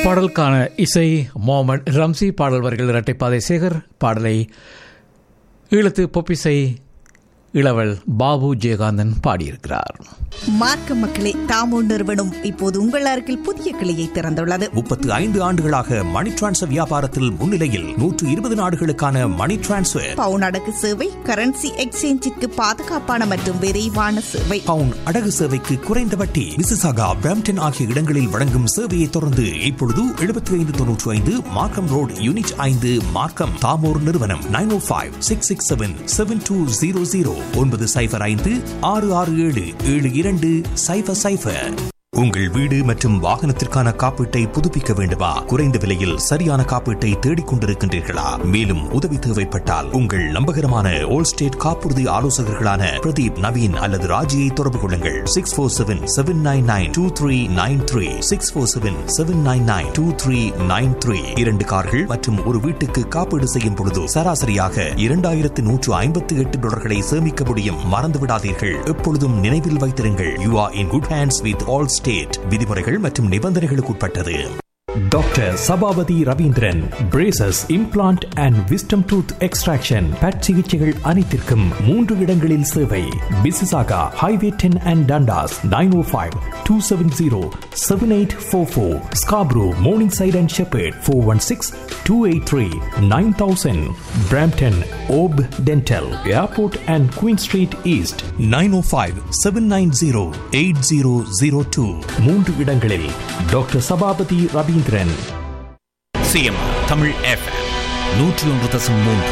பாடலுக்கான இசை மொஹமட் ரம்சி பாடல் வரிகள் இரட்டைப்பாதை சேகர் பாடலை ஈழத்து பொப்பிசை இளவல் பாபு ஜெயகாந்தன் பாடியிருக்கிறார் மார்க்க மக்களே தாமோ நிறுவனம் இப்போது உங்கள் அருகில் புதிய கிளையை திறந்துள்ளது முப்பத்து ஐந்து ஆண்டுகளாக மணி டிரான்ஸ்ஃபர் வியாபாரத்தில் முன்னிலையில் நூற்று இருபது நாடுகளுக்கான மணி டிரான்ஸ்ஃபர் பவுன் அடகு சேவை கரன்சி எக்ஸ்சேஞ்சிற்கு பாதுகாப்பான மற்றும் விரைவான சேவை பவுன் அடகு சேவைக்கு குறைந்த வட்டி மிசிசாகா பிராம்டன் ஆகிய இடங்களில் வழங்கும் சேவையை தொடர்ந்து இப்பொழுது எழுபத்தி ஐந்து தொன்னூற்றி ஐந்து மார்க்கம் ரோட் யூனிட் ஐந்து மார்க்கம் தாமோர் நிறுவனம் nine O five six six seven seven two zero zero ஒன்பது சைபர் ஐந்து ஆறு ஆறு ஏழு ஏழு இரண்டு சைபர் சைபர் உங்கள் வீடு மற்றும் வாகனத்திற்கான காப்பீட்டை புதுப்பிக்க வேண்டுமா குறைந்த விலையில் சரியான காப்பீட்டை தேடிக் கொண்டிருக்கின்றீர்களா மேலும் உதவி தேவைப்பட்டால் உங்கள் நம்பகரமான ஓல் ஸ்டேட் காப்புறுதி ஆலோசகர்களான பிரதீப் நவீன் அல்லது ராஜியை தொடர்பு கொள்ளுங்கள் six four seven seven nine nine two three nine three six four seven seven nine nine two three nine three இரண்டு கார்கள் மற்றும் ஒரு வீட்டுக்கு காப்பீடு செய்யும் பொழுது சராசரியாக இரண்டாயிரத்து நூற்று ஐம்பத்தி எட்டு டாலர்களை சேமிக்க முடியும் மறந்து விடாதீர்கள் எப்பொழுதும் நினைவில் வைத்திருங்கள் you are in good hands with Allstate விதிமுறைகள் மற்றும் நிபந்தனைகளுக்கு உட்பட்டது doctor Sabapathy Ravindran braces implant and wisdom tooth extraction but சிகிச்சைகள் அனைத்திற்கும் மூன்று இடங்களில் சேவை Mississauga highway ten and Dundas nine O five two seven zero seven eight four four Scarborough Morningside and Sheppard four one six two eight three nine thousand Brampton ஓப் dental airport and Queen Street East nine O five seven nine zero eight zero zero two மூன்று இடங்களில் doctor Sabapathy Ravindran CM Tamil F நூற்றி ஒன்று தசம் மூன்று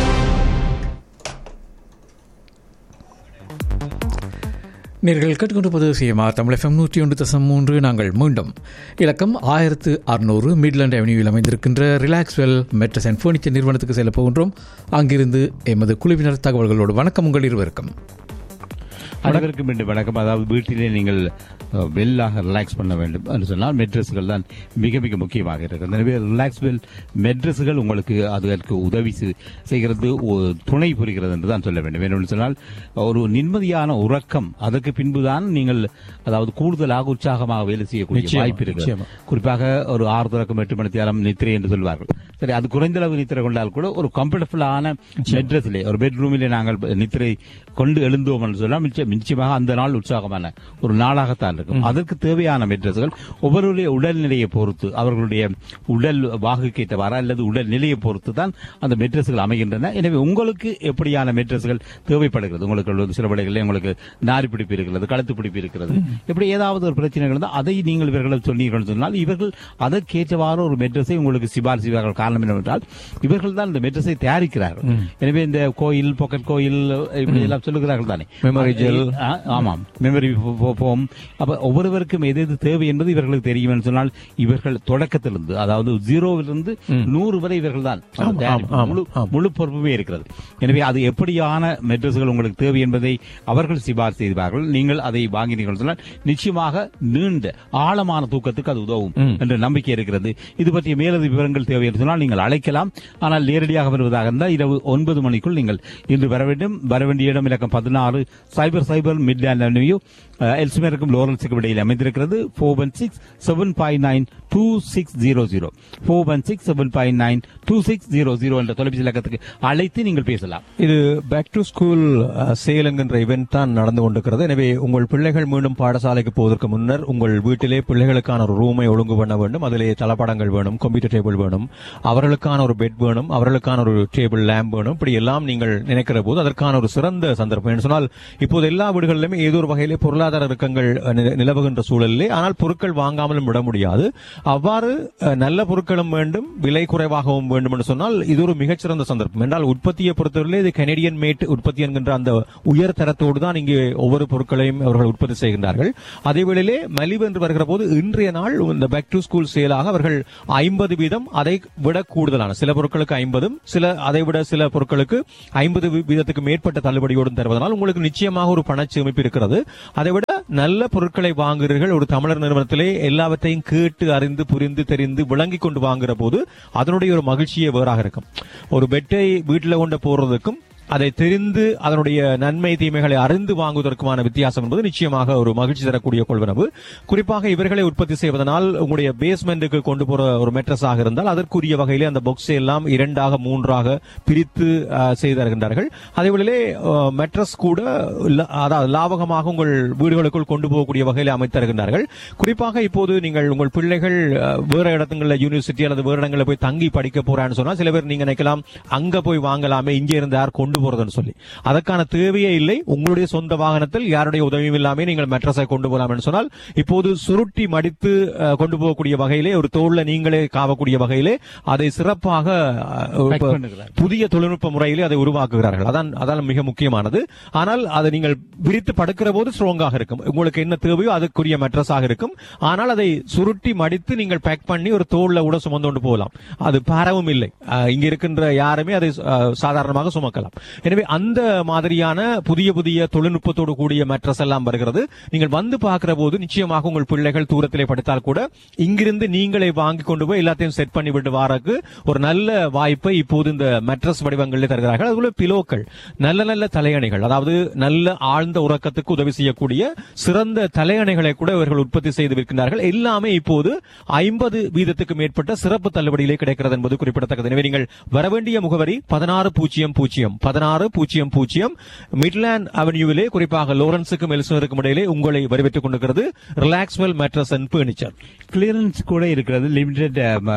நீங்கள் கேட்டுக்கொண்டிருப்பது CMR Tamil FM நூற்றி ஒன்று தசம் மூன்று நாங்கள் மீண்டும் இலக்கம் ஆயிரத்து அறுநூறு மிட்லாண்ட் அவென்யூவில் அமைந்திருக்கின்ற ரிலாக்ஸ்வெல் மெட்ரஸ் அண்ட் ஃபர்னிச்சர் நிறுவனத்துக்கு செல்ல போகின்றோம் அங்கிருந்து எமது குழுவினர் தகவல்களோடு வணக்கம் உங்கள் இருவருக்கும் அனைவருக்கும் மீண்டும் வணக்கம் அதாவது வீட்டிலே நீங்கள் அஹ், வெல்லாக ரிலாக்ஸ் பண்ண வேண்டும் என்று சொன்னால் மெட்ரஸ்கள் தான் மிக மிக முக்கியமாக இருக்கிறது எனவே ரிலாக்ஸ் வெல் மெட்ரஸ்கள் உங்களுக்கு அதற்கு உதவி செய்- செய்கிறது ஒ- துணை புரிகிறது என்று தான் சொல்ல வேண்டும் ஏனென்று சொன்னால் ஒரு நிம்மதியான உறக்கம் அதற்கு பின்புதான் நீங்கள் அதாவது கூடுதலாக உற்சாகமாக வேலை செய்யக்கூடிய நிச்சயமா, வாய்ப்பு இருக்கிறது நிச்சயமா. குறிப்பாக ஒரு ஆறு தொடக்கம் எட்டு மணி நேரம் நித்திரை என்று சொல்வார்கள் சரி அது குறைந்த அளவு நித்திரை கொண்டால் கூட ஒரு கம்ஃபர்டபுளான மெட்ரஸிலே ஒரு பெட்ரூமிலே நாங்கள் நித்திரை கொண்டு எழுந்தோம் என்று சொன்னால் நிச்சயம் நிச்சயமாக அந்த நாள் உற்சாகமான ஒரு நாளாகத்தான் இருக்கும் அதற்கு தேவையான மெட்ரஸ்கள் ஒவ்வொருடைய உடல்நிலையை பொறுத்து அவர்களுடைய உடல் வாகுக்கேற்றவாறு அல்லது உடல் நிலையை பொறுத்து தான் அந்த மெட்ரஸ்கள் அமைகின்றன எனவே உங்களுக்கு எப்படியான மெட்ரஸ்கள் தேவைப்படுகிறது உங்களுக்கு ஒரு சில வேளைகளில் உங்களுக்கு நாரி பிடிப்பு இருக்கிறது கழுத்து பிடிப்பு இருக்கிறது இப்படி ஏதாவது ஒரு பிரச்சனைகள் இருந்தால் அதை நீங்கள் இவர்களிடம் சொன்னீர்கள் சொன்னால் இவர்கள் அதற்கேற்றவாறு ஒரு மெட்ரஸை உங்களுக்கு சிபாரிசு செய்வார்கள் காரணம் என்னவென்றால் இவர்கள் தான் இந்த மெட்ரஸை தயாரிக்கிறார்கள் எனவே இந்த கோயில் பாக்கெட் கோயில் இப்படி எல்லாம் சொல்லுகிறார்கள் தானே Memory gel. ஆ, ஆமாம் மெமரி போம் அப்ப ஒவ்வொருவருக்கும் எது எது தேவை என்பது இவர்களுக்கு தெரியும் என்று சொன்னால் இவர்கள் தொடக்கத்திலிருந்து அதாவது ஜீரோவிலிருந்து நூறு வரை இவர்கள் தான் முழு முழு பொறுப்புமே இருக்கிறது எனவே அது எப்படியான மெட்ரஸ்கள் உங்களுக்கு தேவை என்பதை அவர்கள் சிபார் செய்வார்கள் நீங்கள் அதை வாங்கினீர்கள் என்று சொன்னால் நிச்சயமாக நீண்ட ஆழமான தூக்கத்துக்கு அது உதவும் என்ற நம்பிக்கை இருக்கிறது இது பற்றிய மேலது விவரங்கள் தேவை என்று சொன்னால் நீங்கள் அழைக்கலாம் ஆனால் நேரடியாக வருவதாக இருந்தால் இரவு ஒன்பது மணிக்குள் நீங்கள் இன்று வர வேண்டும் வர வேண்டிய இடம் இலக்கம் பதினாறு சைபர் சைபர் மிட் லேண்ட் அவென்யூ எல்சுமேருக்கும் லோரன்ஸுக்கும் இடையில் அமைந்திருக்கிறது four one six seven five nine two six zero zero four one six seven five nine two six zero zero என்ற தொலைபேசி இலக்கத்துக்கு அழைத்து நீங்கள் பேசலாம் இது பேக் டு ஸ்கூல் சேல் என்கின்ற இவெண்ட் தான் நடந்து கொண்டிருக்கிறது எனவே உங்கள் பிள்ளைகள் மீண்டும் பாடசாலைக்கு போவதற்கு முன்னர் உங்கள் வீட்டிலே பிள்ளைகளுக்கான ஒரு ரூமை ஒழுங்கு பண்ண வேண்டும் அதிலே தளபடங்கள் வேணும் கம்ப்யூட்டர் டேபிள் வேணும் அவர்களுக்கான ஒரு பெட் வேணும் அவர்களுக்கான ஒரு டேபிள் லேம்ப் வேணும் இப்படி எல்லாம் நீங்கள் நினைக்கிற போது அதற்கான ஒரு சிறந்த சந்தர்ப்பம் என்று சொன்னால் இப்போது எல்லா வீடுகளிலுமே ஏதோ ஒரு வகையிலே பொருளாதார இறுக்கங்கள் அஹ், நில- நிலவுகின்ற சூழலிலே ஆனால் பொருட்கள் வாங்காமலும் விட முடியாது அவ்வாறு அஹ், நல்ல பொருட்களும் வேண்டும் விலை குறைவாகவும் வேண்டும் என்று சொன்னால் இது ஒரு மிகச்சிறந்த சந்தர்ப்பம் என்றால் உற்பத்தியை பொறுத்தவரையிலே இது கனடியன் மேட் உற்பத்தி என்கின்ற அந்த உயர் தரத்தோடு தான் இங்கே ஒவ்வொரு பொருட்களையும் அவர்கள் உற்பத்தி செய்கின்றார்கள் அதே வேளையிலே மலிவு என்று வருகிற போது இன்றைய நாள் இந்த பேக் டு ஸ்கூல் சேலாக அவர்கள் ஐம்பது வீதம் அதை விட கூடுதலான சில பொருட்களுக்கு ஐம்பதும் சில அதை விட சில பொருட்களுக்கு ஐம்பது வீதத்துக்கு மேற்பட்ட தள்ளுபடியோடும் தருவதனால் உங்களுக்கு நிச்சயமாக ஒரு பணச்சேமிப்பு இருக்கிறது அதை விட நல்ல பொருட்களை வாங்குகிறீர்கள் ஒரு தமிழர் நிறுவனத்திலே எல்லாவற்றையும் கேட்டு அறிந்து புரிந்து தெரிந்து விளங்கி கொண்டு வாங்குற போது அதனுடைய ஒரு மகிழ்ச்சியே வேறாக இருக்கும் ஒரு பெட்டை வீட்டில் கொண்டு போறதுக்கும் அதை தெரிந்து அதனுடைய நன்மை தீமைகளை அறிந்து வாங்குவதற்குமான வித்தியாசம் என்பது நிச்சயமாக ஒரு மகிழ்ச்சி தரக்கூடிய கொள்வனவு குறிப்பாக இவர்களை உற்பத்தி செய்வதனால் உங்களுடைய பேஸ்மெண்ட்டுக்கு கொண்டு போற ஒரு மெட்ரஸாக இருந்தால் அதற்குரிய வகையிலே அந்த பாக்ஸை எல்லாம் இரண்டாக மூன்றாக பிரித்து அஹ், செய்து தருகின்றார்கள் அதேவேளை மெட்ரஸ் கூட ல- அதாவது லாபகமாக உங்கள் வீடுகளுக்குள் கொண்டு போகக்கூடிய வகையில் அமைத்து தருகின்றார்கள் குறிப்பாக இப்போது நீங்கள் உங்கள் பிள்ளைகள் அஹ், வேற இடத்துல யூனிவர்சிட்டி அல்லது வேற இடங்களில் போய் தங்கி படிக்க போறான்னு சொன்னா சில பேர் நீங்க நினைக்கலாம் அங்க போய் வாங்கலாமே இங்கே இருந்து யார் கொண்டு போறதுன்னு சொல்லி அதற்கான தேவையே இல்லை உங்களுடைய சொந்த வாகனத்தில் யாருடைய உதவியும் இல்லாமல் நீங்கள் மெட்ரஸை கொண்டு போகலாம் என்று சொன்னால் இப்போது சுருட்டி மடித்து அஹ், கொண்டு போகக்கூடிய வகையிலே ஒரு தோல்ல நீங்களே காவக்கூடிய வகையிலே அதை சிறப்பாக அஹ், Pack இப்ப பண்ணுகிறார்கள். புதிய தொழில்நுட்ப முறையிலே அதை உருவாக்குகிறார்கள் அதான் அதான் மிக முக்கியமானது ஆனால் அதை நீங்கள் விரித்து படுக்கிற போது ஸ்ட்ராங்காக இருக்கும் உங்களுக்கு என்ன தேவையோ அதுக்குரிய மெட்ரஸாக இருக்கும் ஆனால் அதை சுருட்டி மடித்து நீங்கள் பேக் பண்ணி ஒரு தோல்ல கூட சுமந்து கொண்டு போகலாம் அது பாரவும் இல்லை அஹ், இங்க இருக்கின்ற யாருமே அதை அஹ், சாதாரணமாக சுமக்கலாம் எனவே அந்த மாதிரியான புதிய புதிய தொழில்நுட்பத்தோடு கூடிய மெட்ரஸ் எல்லாம் வருகிறது நீங்கள் வந்து பார்க்கிற போது நிச்சயமாக உங்கள் பிள்ளைகள் தூரத்திலே படித்தால் கூட இங்கிருந்து நீங்களே வாங்கி கொண்டு போய் எல்லாத்தையும் செட் பண்ணி விட்டு வாரக்கு ஒரு நல்ல வாய்ப்பை இப்போது இந்த மெட்ரஸ் வடிவங்களில் தருகிறார்கள் அதுபோல பிலோக்கள் நல்ல நல்ல தலையணைகள் அதாவது நல்ல ஆழ்ந்த உறக்கத்துக்கு உதவி செய்யக்கூடிய சிறந்த தலையணைகளை கூட இவர்கள் உற்பத்தி செய்து விற்கின்றார்கள் எல்லாமே இப்போது ஐம்பது வீதத்துக்கு மேற்பட்ட சிறப்பு தள்ளுபடியிலே கிடைக்கிறது என்பது குறிப்பிடத்தக்கது எனவே நீங்கள் வரவேண்டிய முகவரி பதினாறு பூஜ்ஜியம் பூஜ்ஜியம் பதினாறு பூஜ்ஜியம் பூஜ்ஜியம் மிட்லாண்ட் அவென்யூவிலே குறிப்பாக லோரன்ஸுக்கும் எல்சனருக்கும் இடையிலே உங்களை வரவேற்றுக் கொண்டிருக்கிறது Relaxwell mattress and furniture clearance கூட இருக்கிறது லிமிடெட்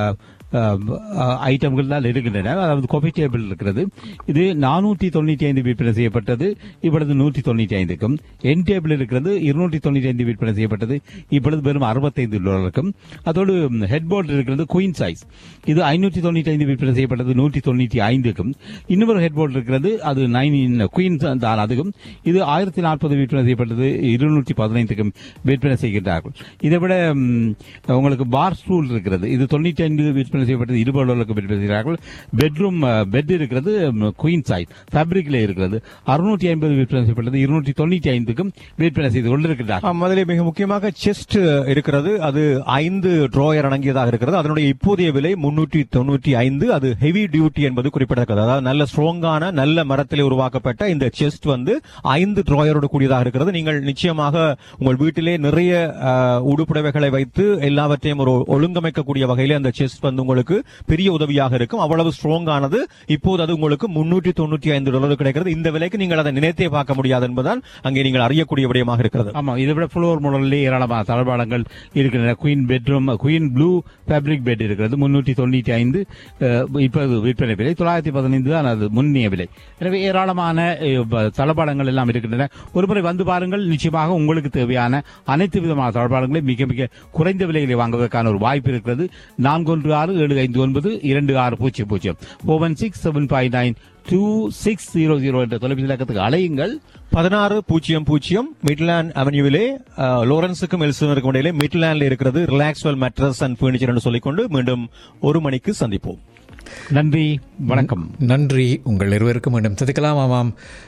ஐட்டம்கள் தான் இருக்கின்றன அதாவது காபி டேபிள் இருக்கிறது இது நானூற்றி தொண்ணூற்றி ஐந்து விற்பனை செய்யப்பட்டது இப்பொழுது நூற்றி தொண்ணூற்றி ஐந்துக்கும் என் டேபிள் இருக்கிறது இருநூற்றி தொண்ணூற்றி ஐந்து விற்பனை செய்யப்பட்டது இப்பொழுது வெறும் அறுபத்தைந்து டாலருக்கும் அதோடு ஹெட் போர்டு இருக்கிறது குயின் சைஸ் இது ஐநூற்றி தொண்ணூற்றி ஐந்து விற்பனை செய்யப்பட்டது நூற்றி தொண்ணூற்றி ஐந்துக்கும் இன்னொரு ஹெட் போர்டு இருக்கிறது அது நைன் குயின் தான் அதுக்கும் இது ஆயிரத்தி நாற்பது விற்பனை செய்யப்பட்டது இருநூற்றி பதினைந்துக்கும் விற்பனை செய்கின்றார்கள் இதை விட ம், உங்களுக்கு பார் ஸ்டூல் இருக்கிறது இது தொண்ணூற்றி ஐந்து விற்பனை செய்யப்பட்டது இருபது டாலருக்கு விற்பனை செய்கிறார்கள் பெட்ரூம் பெட் இருக்கிறது குயின் சைஸ் ஃபேப்ரிக்ல இருக்கிறது அறுநூற்றி ஐம்பது விற்பனை செய்யப்பட்டது இருநூற்றி தொண்ணூற்றி ஐந்துக்கும் விற்பனை செய்து கொண்டிருக்கிறார்கள் ஆம், அதிலே மிக முக்கியமாக செஸ்ட் இருக்கிறது அது ஐந்து ட்ராயர் அடங்கியதாக இருக்கிறது அதனுடைய இப்போதைய விலை முன்னூற்றி தொண்ணூற்றி ஐந்து அது ஹெவி டியூட்டி என்பது குறிப்பிடத்தக்கது அதாவது நல்ல ஸ்ட்ராங்கான நல்ல மரத்திலே உருவாக்கப்பட்ட இந்த செஸ்ட் வந்து ஐந்து ட்ராயரோடு கூடியதாக இருக்கிறது நீங்கள் நிச்சயமாக உங்கள் வீட்டிலே நிறைய அஹ், உடுப்புடவைகளை வைத்து எல்லாவற்றையும் ஒரு ஒழுங்கமைக்கக்கூடிய வகையிலே அந்த செஸ்ட் வந்து உங்களுக்கு பெரிய உதவியாக இருக்கும் அவ்வளவு ஸ்ட்ராங்கானது இப்போது அது உங்களுக்கு முன்னூற்றி தொண்ணூற்றி ஐந்து டாலர் கிடைக்கிறது இந்த விலைக்கு நீங்கள் அதை நினைத்தே பார்க்க முடியாது என்பதுதான் அங்கே நீங்கள் அறியக்கூடிய விடயமாக இருக்கிறது ஆமா இதை விட ஃப்ளோர் மாடல்லே ஏராளமான தளபாடங்கள் இருக்கின்றன queen bedroom queen blue fabric bed இருக்கிறது முன்னூற்றி தொண்ணூற்றி ஐந்து இப்போது விற்பனை விலை தொள்ளாயிரத்தி பதினைந்து தான் அது முன்னிய விலை எனவே ஏராளமான அஹ், ப- தளபாடங்கள் எல்லாம் இருக்கின்றன ஒருமுறை வந்து பாருங்கள் நிச்சயமாக உங்களுக்கு தேவையான அனைத்து விதமான தளபாடங்களையும் மிக மிக குறைந்த விலையிலே வாங்குவதற்கான ஒரு வாய்ப்பு இருக்கிறது நான்கு ஒன்று ஆறு ஏழு ஐந்து ஒன்பது இரண்டு ஆறு பூஜ்ஜியம் பூஜ்ஜியம் four one six seven five nine two six zero zero என்ற தொலைபேசி இலக்கத்துக்கு அழையுங்கள் பதினாறு பூஜ்ஜியம் பூஜ்ஜியம் மிட்லாண்ட் அவென்யூவிலே அஹ், லோரன்ஸுக்கும் எல்சனுக்கும் இடையிலே மிட்லாண்ட்ல இருக்கிறது ரிலாக்ஸ்வெல் மேட்ரஸ் அண்ட் ஃபர்னிச்சர் என்று சொல்லிக்கொண்டு மீண்டும் ஒரு மணிக்கு சந்திப்போம் நன்றி வணக்கம் நன்றி உங்கள் இருவருக்கும் மீண்டும் சந்திக்கலாம் ஆமாம்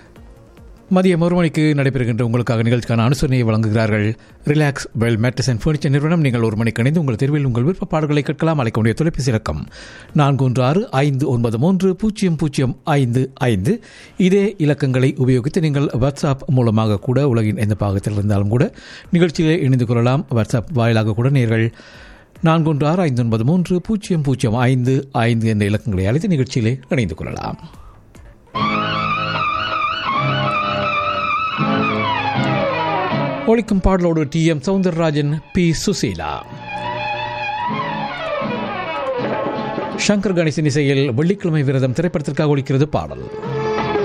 மதியம் ஒரு மணிக்கு நடைபெறுகின்ற உங்களுக்காக நிகழ்ச்சிக்கான அனுசரணையை வழங்குகிறார்கள் Relaxwell mattress and furniture நிறுவனம் நீங்கள் ஒரு மணிக்கு இணைந்து உங்கள் தேர்வில் உங்கள் விருப்ப பாடல்களை கேட்கலாம் அழைக்க வேண்டிய தொலைபேசி இலக்கம் நான்கு ஒன்று ஆறு ஐந்து ஒன்பது மூன்று பூஜ்ஜியம் பூஜ்ஜியம் ஐந்து ஐந்து இதே இலக்கங்களை உபயோகித்து நீங்கள் வாட்ஸ்அப் மூலமாக கூட உலகின் எந்த பாகத்தில் இருந்தாலும் கூட நிகழ்ச்சியை இணைந்து கொள்ளலாம் வாட்ஸ்அப் வாயிலாக கூட நீங்கள் நான்கு ஒன்று ஆறு ஐந்து ஒன்பது மூன்று பூஜ்ஜியம் பூஜ்ஜியம் ஐந்து ஐந்து என்ற இலக்கங்களை அழைத்து நிகழ்ச்சியிலே இணைந்து கொள்ளலாம் ஒழிக்கும் பாடலோடு T M Soundararajan P Susheela Shankar Ganesan இசையில் வெள்ளிக்கிழமை விரதம் திரைப்படத்திற்காக ஒழிக்கிறது பாடல்